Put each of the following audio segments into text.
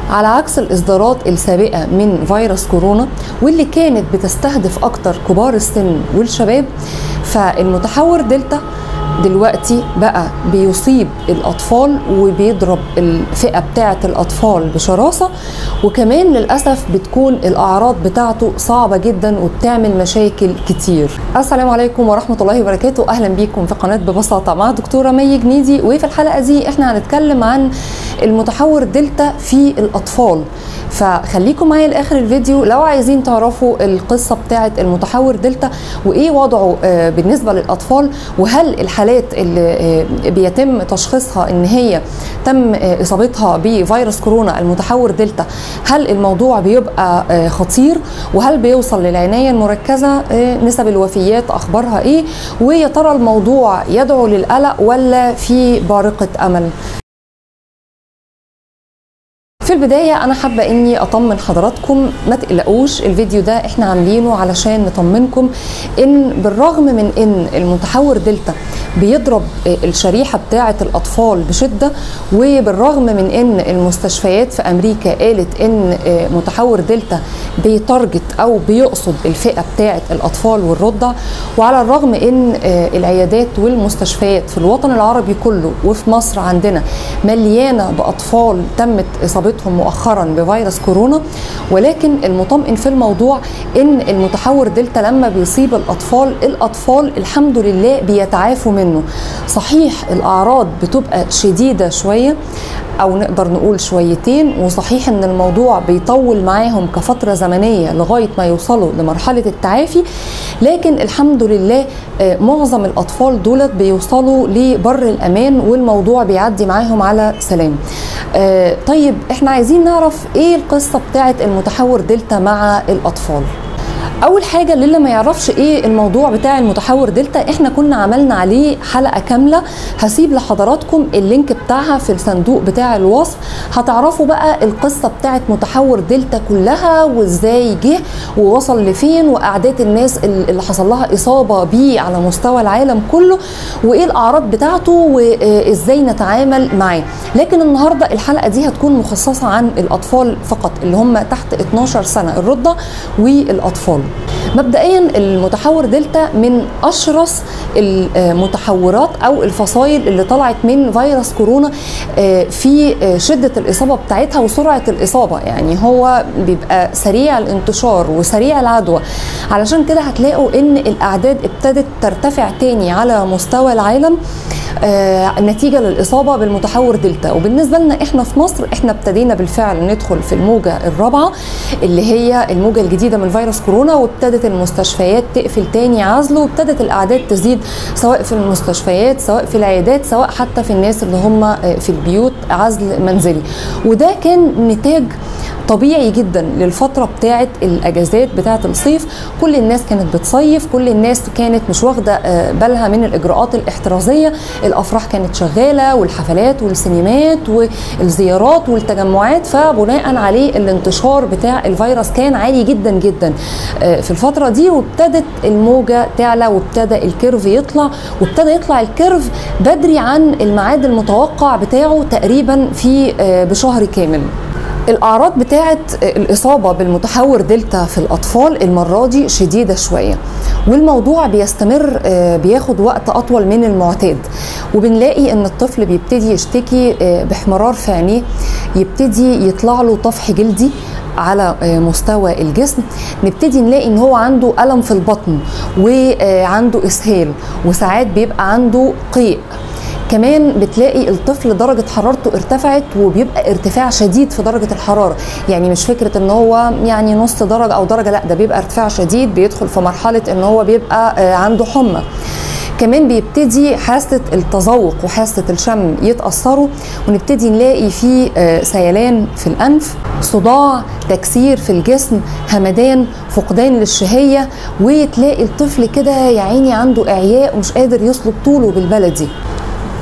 على عكس الإصدارات السابقة من فيروس كورونا واللي كانت بتستهدف أكتر كبار السن والشباب فالمتحور دلتا دلوقتي بقى بيصيب الاطفال وبيضرب الفئه بتاعه الاطفال بشراسه وكمان للاسف بتكون الاعراض بتاعته صعبه جدا وبتعمل مشاكل كتير السلام عليكم ورحمه الله وبركاته اهلا بيكم في قناه ببساطه مع دكتوره مي جنيدي وفي الحلقه دي احنا هنتكلم عن المتحور دلتا في الاطفال فخليكم معايا لاخر الفيديو لو عايزين تعرفوا القصه بتاعه المتحور دلتا وايه وضعه بالنسبه للاطفال وهل الحالات اللي بيتم تشخيصها ان هي تم اصابتها بفيروس كورونا المتحور دلتا هل الموضوع بيبقى خطير وهل بيوصل للعنايه المركزه نسب الوفيات اخبارها ايه ويا ترى الموضوع يدعو للقلق ولا في بارقه امل في البداية أنا حابة إني أطمن حضراتكم ما تقلقوش الفيديو ده إحنا عاملينه علشان نطمنكم إن بالرغم من إن المتحور دلتا بيضرب الشريحة بتاعة الأطفال بشدة وبالرغم من إن المستشفيات في أمريكا قالت إن متحور دلتا بيتارجت أو بيقصد الفئة بتاعة الأطفال والرضع وعلى الرغم إن العيادات والمستشفيات في الوطن العربي كله وفي مصر عندنا مليانة بأطفال تمت إصابتهم مؤخرا بفيروس كورونا ولكن المطمئن في الموضوع إن المتحور دلتا لما بيصيب الأطفال الأطفال الحمد لله بيتعافوا منه صحيح الأعراض بتبقى شديدة شوية او نقدر نقول شويتين وصحيح ان الموضوع بيطول معاهم كفتره زمنيه لغايه ما يوصلوا لمرحله التعافي لكن الحمد لله معظم الاطفال دولت بيوصلوا لبر الامان والموضوع بيعدي معاهم على سلام طيب احنا عايزين نعرف ايه القصه بتاعه المتحور دلتا مع الاطفال اول حاجه للي ما يعرفش ايه الموضوع بتاع المتحور دلتا احنا كنا عملنا عليه حلقه كامله هسيب لحضراتكم اللينك بتاعها في الصندوق بتاع الوصف هتعرفوا بقى القصه بتاعه متحور دلتا كلها وازاي جه ووصل لفين واعداد الناس اللي حصل لها اصابه بيه على مستوى العالم كله وايه الاعراض بتاعته وازاي نتعامل معاه لكن النهارده الحلقه دي هتكون مخصصه عن الاطفال فقط اللي هم تحت 12 سنه الرضع والاطفال مبدئيا المتحور دلتا من اشرس المتحورات او الفصائل اللي طلعت من فيروس كورونا في شده الاصابه بتاعتها وسرعه الاصابه يعني هو بيبقى سريع الانتشار وسريع العدوى علشان كده هتلاقوا ان الاعداد ابتدت ترتفع تاني على مستوى العالم آه نتيجة للإصابة بالمتحور دلتا وبالنسبة لنا إحنا في مصر إحنا ابتدينا بالفعل ندخل في الموجة الرابعة اللي هي الموجة الجديدة من فيروس كورونا وابتدت المستشفيات تقفل تاني عزل وابتدت الأعداد تزيد سواء في المستشفيات سواء في العيادات سواء حتى في الناس اللي هم في البيوت عزل منزلي وده كان نتاج طبيعي جدا للفترة بتاعة الأجازات بتاعة الصيف كل الناس كانت بتصيف كل الناس كانت مش واخدة بالها من الإجراءات الاحترازية الأفراح كانت شغالة والحفلات والسينمات والزيارات والتجمعات فبناء عليه الانتشار بتاع الفيروس كان عالي جدا جدا في الفترة دي وابتدت الموجة تعلى وابتدى الكيرف يطلع وابتدى يطلع الكيرف بدري عن الميعاد المتوقع بتاعه تقريبا في بشهر كامل الاعراض بتاعه الاصابه بالمتحور دلتا في الاطفال المره دي شديده شويه والموضوع بيستمر بياخد وقت اطول من المعتاد وبنلاقي ان الطفل بيبتدي يشتكي باحمرار في عينيه يبتدي يطلع له طفح جلدي على مستوى الجسم نبتدي نلاقي ان هو عنده الم في البطن وعنده اسهال وساعات بيبقى عنده قيء كمان بتلاقي الطفل درجة حرارته ارتفعت وبيبقى ارتفاع شديد في درجة الحرارة يعني مش فكرة ان هو يعني نص درجة او درجة لا ده بيبقى ارتفاع شديد بيدخل في مرحلة ان هو بيبقى عنده حمى كمان بيبتدي حاسه التذوق وحاسه الشم يتاثروا ونبتدي نلاقي فيه سيلان في الانف صداع تكسير في الجسم همدان فقدان للشهيه وتلاقي الطفل كده يا عيني عنده اعياء ومش قادر يصلب طوله بالبلدي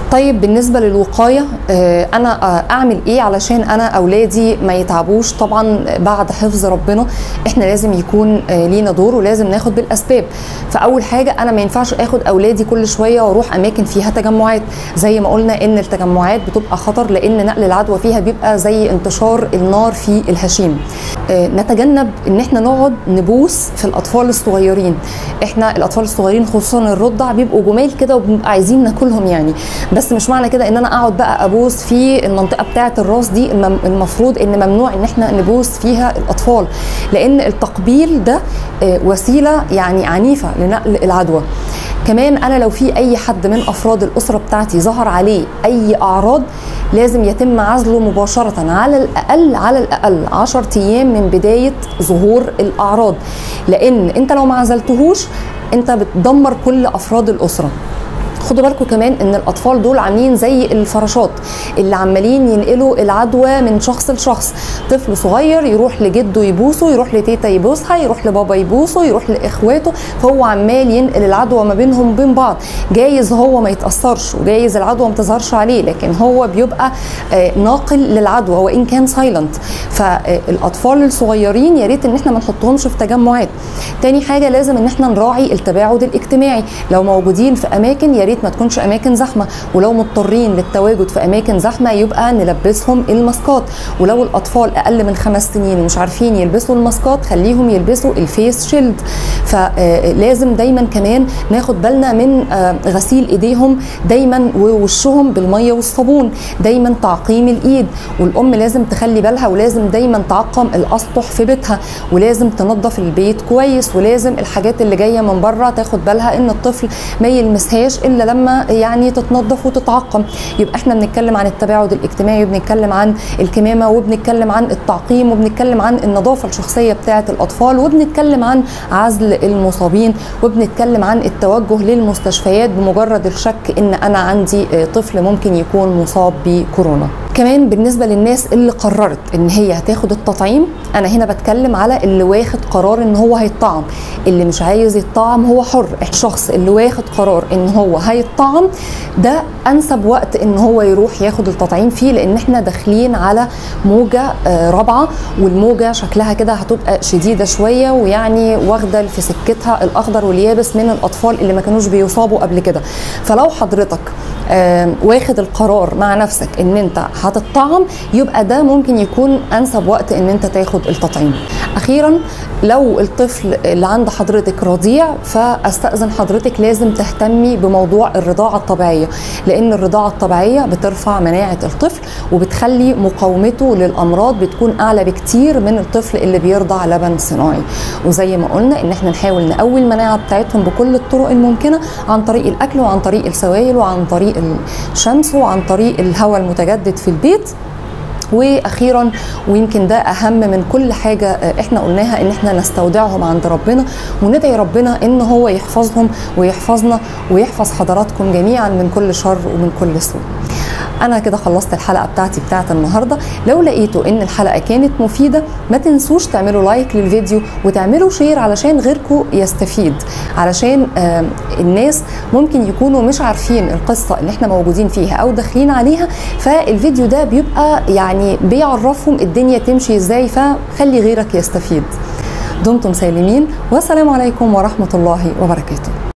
طيب بالنسبه للوقايه آه، انا آه، اعمل ايه علشان انا اولادي ما يتعبوش طبعا بعد حفظ ربنا احنا لازم يكون آه، لينا دور ولازم ناخد بالاسباب فاول حاجه انا ما ينفعش اخد اولادي كل شويه واروح اماكن فيها تجمعات زي ما قلنا ان التجمعات بتبقى خطر لان نقل العدوى فيها بيبقى زي انتشار النار في الهشيم آه، نتجنب ان احنا نقعد نبوس في الاطفال الصغيرين احنا الاطفال الصغيرين خصوصا الرضع بيبقوا جمال كده وبنبقى عايزين ناكلهم يعني بس مش معنى كده ان انا اقعد بقى ابوس في المنطقه بتاعه الراس دي المم- المفروض ان ممنوع ان احنا نبوس فيها الاطفال لان التقبيل ده آه، وسيله يعني عنيفه لنقل العدوى كمان انا لو في اي حد من افراد الاسره بتاعتي ظهر عليه اي اعراض لازم يتم عزله مباشره على الاقل على الاقل 10 ايام من بدايه ظهور الاعراض لان انت لو ما عزلتهوش انت بتدمر كل افراد الاسره خدوا بالكم كمان ان الاطفال دول عاملين زي الفراشات اللي عمالين ينقلوا العدوى من شخص لشخص طفل صغير يروح لجده يبوسه يروح لتيتا يبوسها يروح لبابا يبوسه يروح لاخواته فهو عمال ينقل العدوى ما بينهم وبين بعض جايز هو ما يتاثرش وجايز العدوى ما تظهرش عليه لكن هو بيبقى آه، ناقل للعدوى وان كان سايلنت فالاطفال الصغيرين يا ريت ان احنا ما نحطهمش في تجمعات تاني حاجه لازم ان احنا نراعي التباعد الاجتماعي لو موجودين في اماكن يا ريت ما تكونش اماكن زحمه ولو مضطرين للتواجد في اماكن زحمه يبقى نلبسهم الماسكات ولو الاطفال اقل من خمس سنين ومش عارفين يلبسوا الماسكات خليهم يلبسوا الفيس شيلد فلازم دايما كمان ناخد بالنا من آه، غسيل ايديهم دايما ووشهم بالميه والصابون دايما تعقيم الايد والام لازم تخلي بالها ولازم دايما تعقم الاسطح في بيتها ولازم تنظف البيت كويس ولازم الحاجات اللي جايه من بره تاخد بالها ان الطفل ما يلمسهاش الا لما يعني تتنظف وتتعقم يبقى احنا بنتكلم عن التباعد الاجتماعي وبنتكلم عن الكمامه وبنتكلم عن التعقيم وبنتكلم عن النظافه الشخصيه بتاعه الاطفال وبنتكلم عن عزل المصابين وبنتكلم عن التوجه للمستشفيات بمجرد الشك ان انا عندي آه، طفل ممكن يكون مصاب بكورونا كمان بالنسبه للناس اللي قررت ان هي هتاخد التطعيم انا هنا بتكلم على اللي واخد قرار ان هو هيتطعم اللي مش عايز يتطعم هو حر الشخص اللي واخد قرار ان هو هيتطعم ده انسب وقت ان هو يروح ياخد التطعيم فيه لان احنا داخلين على موجه آه، رابعه والموجه شكلها كده هتبقى شديده شويه ويعني واخده في سكتها الاخضر واليابس من الاطفال اللي ما كانوش بيصابوا قبل كده فلو حضرتك آم، واخد القرار مع نفسك ان انت هتطعم يبقى ده ممكن يكون انسب وقت ان انت تاخد التطعيم اخيرا لو الطفل اللي عند حضرتك رضيع فاستاذن حضرتك لازم تهتمي بموضوع الرضاعه الطبيعيه لان الرضاعه الطبيعيه بترفع مناعه الطفل وبتخلي مقاومته للامراض بتكون اعلى بكتير من الطفل اللي بيرضع لبن صناعي وزي ما قلنا ان احنا نحاول نقوي المناعه بتاعتهم بكل الطرق الممكنه عن طريق الاكل وعن طريق السوائل وعن طريق الشمس وعن طريق الهواء المتجدد في البيت واخيرا ويمكن ده اهم من كل حاجه آه، احنا قلناها ان احنا نستودعهم عند ربنا وندعي ربنا ان هو يحفظهم ويحفظنا ويحفظ حضراتكم جميعا من كل شر ومن كل سوء انا كده خلصت الحلقه بتاعتي بتاعت النهارده لو لقيتوا ان الحلقه كانت مفيده ما تنسوش تعملوا لايك للفيديو وتعملوا شير علشان غيركم يستفيد علشان آه، الناس ممكن يكونوا مش عارفين القصه اللي احنا موجودين فيها او داخلين عليها فالفيديو ده بيبقى يعني بيعرفهم الدنيا تمشي ازاي فخلي غيرك يستفيد دمتم سالمين والسلام عليكم ورحمه الله وبركاته